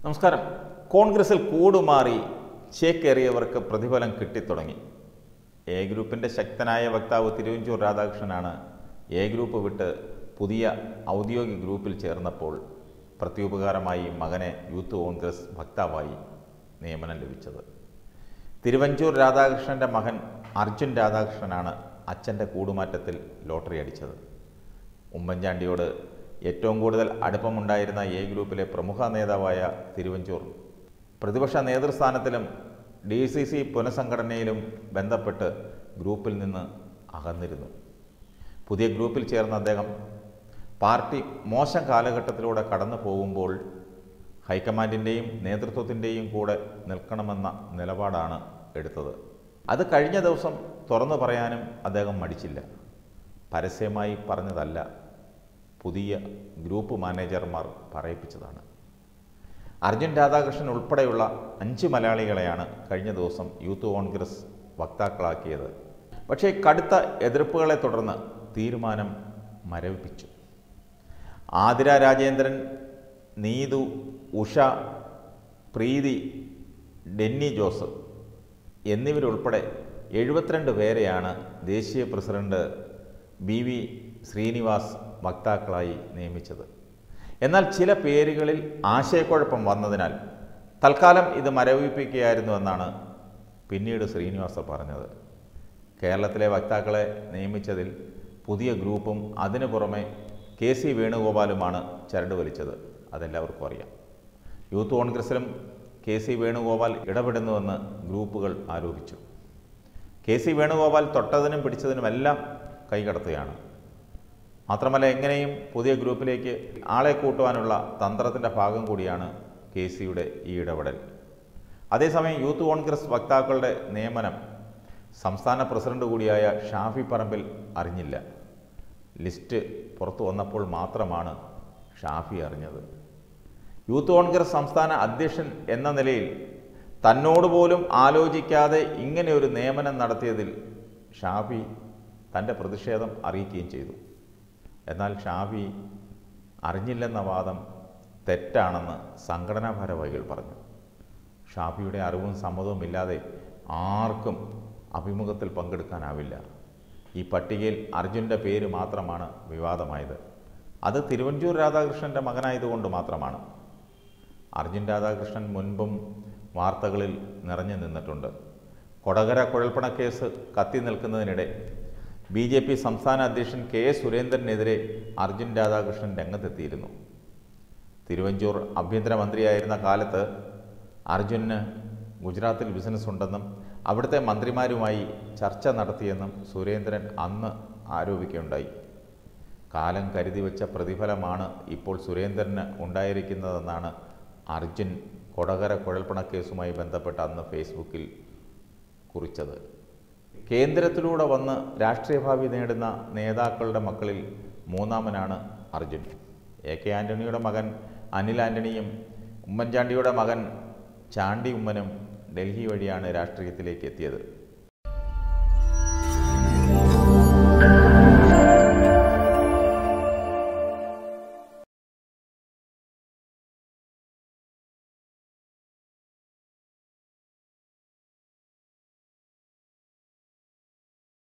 നമസ്കാരം കോൺഗ്രസിൽ കൂടുമാറി ചേക്കേറിയവർക്ക് പ്രതിഫലം കിട്ടിത്തുടങ്ങി എ ഗ്രൂപ്പിൻ്റെ ശക്തനായ വക്താവ് തിരുവഞ്ചൂർ രാധാകൃഷ്ണനാണ് എ ഗ്രൂപ്പ് വിട്ട് പുതിയ ഔദ്യോഗിക ഗ്രൂപ്പിൽ ചേർന്നപ്പോൾ പ്രത്യുപകാരമായി മകനെ യൂത്ത് കോൺഗ്രസ് വക്താവായി നിയമനം ലഭിച്ചത് തിരുവഞ്ചൂർ രാധാകൃഷ്ണൻ്റെ മകൻ അർജുൻ രാധാകൃഷ്ണനാണ് അച്ഛൻ്റെ കൂടുമാറ്റത്തിൽ ലോട്ടറി അടിച്ചത് ഉമ്മൻചാണ്ടിയോട് ഏറ്റവും കൂടുതൽ അടുപ്പമുണ്ടായിരുന്ന എ ഗ്രൂപ്പിലെ പ്രമുഖ നേതാവായ തിരുവഞ്ചൂർ പ്രതിപക്ഷ നേതൃസ്ഥാനത്തിലും ഡി സി സി പുനഃസംഘടനയിലും ബന്ധപ്പെട്ട് ഗ്രൂപ്പിൽ നിന്ന് അകന്നിരുന്നു പുതിയ ഗ്രൂപ്പിൽ ചേർന്ന അദ്ദേഹം പാർട്ടി മോശം കാലഘട്ടത്തിലൂടെ കടന്നു പോകുമ്പോൾ ഹൈക്കമാൻഡിൻ്റെയും നേതൃത്വത്തിൻ്റെയും കൂടെ നിൽക്കണമെന്ന നിലപാടാണ് എടുത്തത് അത് കഴിഞ്ഞ ദിവസം തുറന്നു പറയാനും അദ്ദേഹം മടിച്ചില്ല പരസ്യമായി പറഞ്ഞതല്ല പുതിയ ഗ്രൂപ്പ് മാനേജർമാർ പറയിപ്പിച്ചതാണ് അർജുൻ രാധാകൃഷ്ണൻ ഉൾപ്പെടെയുള്ള അഞ്ച് മലയാളികളെയാണ് കഴിഞ്ഞ ദിവസം യൂത്ത് കോൺഗ്രസ് വക്താക്കളാക്കിയത് പക്ഷേ കടുത്ത എതിർപ്പുകളെ തുടർന്ന് തീരുമാനം മരവിപ്പിച്ചു ആതിര രാജേന്ദ്രൻ നീതു ഉഷ പ്രീതി ഡെന്നി ജോസഫ് എന്നിവരുൾപ്പെടെ എഴുപത്തിരണ്ട് പേരെയാണ് ദേശീയ പ്രസിഡന്റ് ബി വി ശ്രീനിവാസ് വക്താക്കളായി നിയമിച്ചത് എന്നാൽ ചില പേരുകളിൽ ആശയക്കുഴപ്പം വന്നതിനാൽ തൽക്കാലം ഇത് മരവിപ്പിക്കുകയായിരുന്നു എന്നാണ് പിന്നീട് ശ്രീനിവാസ പറഞ്ഞത് കേരളത്തിലെ വക്താക്കളെ നിയമിച്ചതിൽ പുതിയ ഗ്രൂപ്പും അതിനു പുറമെ കെ സി വേണുഗോപാലുമാണ് ചരട് വലിച്ചത് അതെല്ലാവർക്കും അറിയാം യൂത്ത് കോൺഗ്രസിലും കെ സി വേണുഗോപാൽ ഇടപെടുന്നുവെന്ന് ഗ്രൂപ്പുകൾ ആരോപിച്ചു കെ സി വേണുഗോപാൽ തൊട്ടതിനും പിടിച്ചതിനുമെല്ലാം കൈകടത്തുകയാണ് മാത്രമല്ല എങ്ങനെയും പുതിയ ഗ്രൂപ്പിലേക്ക് ആളെ കൂട്ടുവാനുള്ള തന്ത്രത്തിൻ്റെ ഭാഗം കൂടിയാണ് കെ സിയുടെ ഈ ഇടപെടൽ അതേസമയം യൂത്ത് കോൺഗ്രസ് വക്താക്കളുടെ നിയമനം സംസ്ഥാന പ്രസിഡന്റ് കൂടിയായ ഷാഫി പറമ്പിൽ അറിഞ്ഞില്ല ലിസ്റ്റ് പുറത്തു വന്നപ്പോൾ മാത്രമാണ് ഷാഫി അറിഞ്ഞത് യൂത്ത് കോൺഗ്രസ് സംസ്ഥാന അധ്യക്ഷൻ എന്ന നിലയിൽ തന്നോട് പോലും ആലോചിക്കാതെ ഇങ്ങനെ ഒരു നിയമനം നടത്തിയതിൽ ഷാഫി തൻ്റെ പ്രതിഷേധം അറിയിക്കുകയും ചെയ്തു എന്നാൽ ഷാഫി അറിഞ്ഞില്ലെന്ന വാദം തെറ്റാണെന്ന് സംഘടനാ ഭാരവാഹികൾ പറഞ്ഞു ഷാഫിയുടെ അറിവും സമ്മതവും ഇല്ലാതെ ആർക്കും അഭിമുഖത്തിൽ പങ്കെടുക്കാനാവില്ല ഈ പട്ടികയിൽ അർജുൻ്റെ പേര് മാത്രമാണ് വിവാദമായത് അത് തിരുവഞ്ചൂർ രാധാകൃഷ്ണൻ്റെ മകനായതുകൊണ്ട് മാത്രമാണ് അർജുൻ രാധാകൃഷ്ണൻ മുൻപും വാർത്തകളിൽ നിറഞ്ഞു നിന്നിട്ടുണ്ട് കൊടകര കുഴൽപ്പണക്കേസ് കത്തി നിൽക്കുന്നതിനിടെ ബി ജെ പി സംസ്ഥാന അധ്യക്ഷൻ കെ സുരേന്ദ്രനെതിരെ അർജുൻ രാധാകൃഷ്ണൻ രംഗത്തെത്തിയിരുന്നു തിരുവഞ്ചൂർ ആഭ്യന്തരമന്ത്രിയായിരുന്ന കാലത്ത് അർജുന് ഗുജറാത്തിൽ ബിസിനസ് ഉണ്ടെന്നും അവിടുത്തെ മന്ത്രിമാരുമായി ചർച്ച നടത്തിയെന്നും സുരേന്ദ്രൻ അന്ന് ആരോപിക്കുകയുണ്ടായി കാലം കരുതി വെച്ച പ്രതിഫലമാണ് ഇപ്പോൾ സുരേന്ദ്രന് ഉണ്ടായിരിക്കുന്നതെന്നാണ് അർജുൻ കൊടകര കുഴൽപ്പണക്കേസുമായി ബന്ധപ്പെട്ട് അന്ന് ഫേസ്ബുക്കിൽ കുറിച്ചത് കേന്ദ്രത്തിലൂടെ വന്ന് രാഷ്ട്രീയ ഭാവി നേടുന്ന നേതാക്കളുടെ മക്കളിൽ മൂന്നാമനാണ് അർജുൻ എ കെ ആൻ്റണിയുടെ മകൻ അനിൽ ആൻ്റണിയും ഉമ്മൻചാണ്ടിയുടെ മകൻ ചാണ്ടി ഉമ്മനും ഡൽഹി വഴിയാണ് രാഷ്ട്രീയത്തിലേക്ക് എത്തിയത്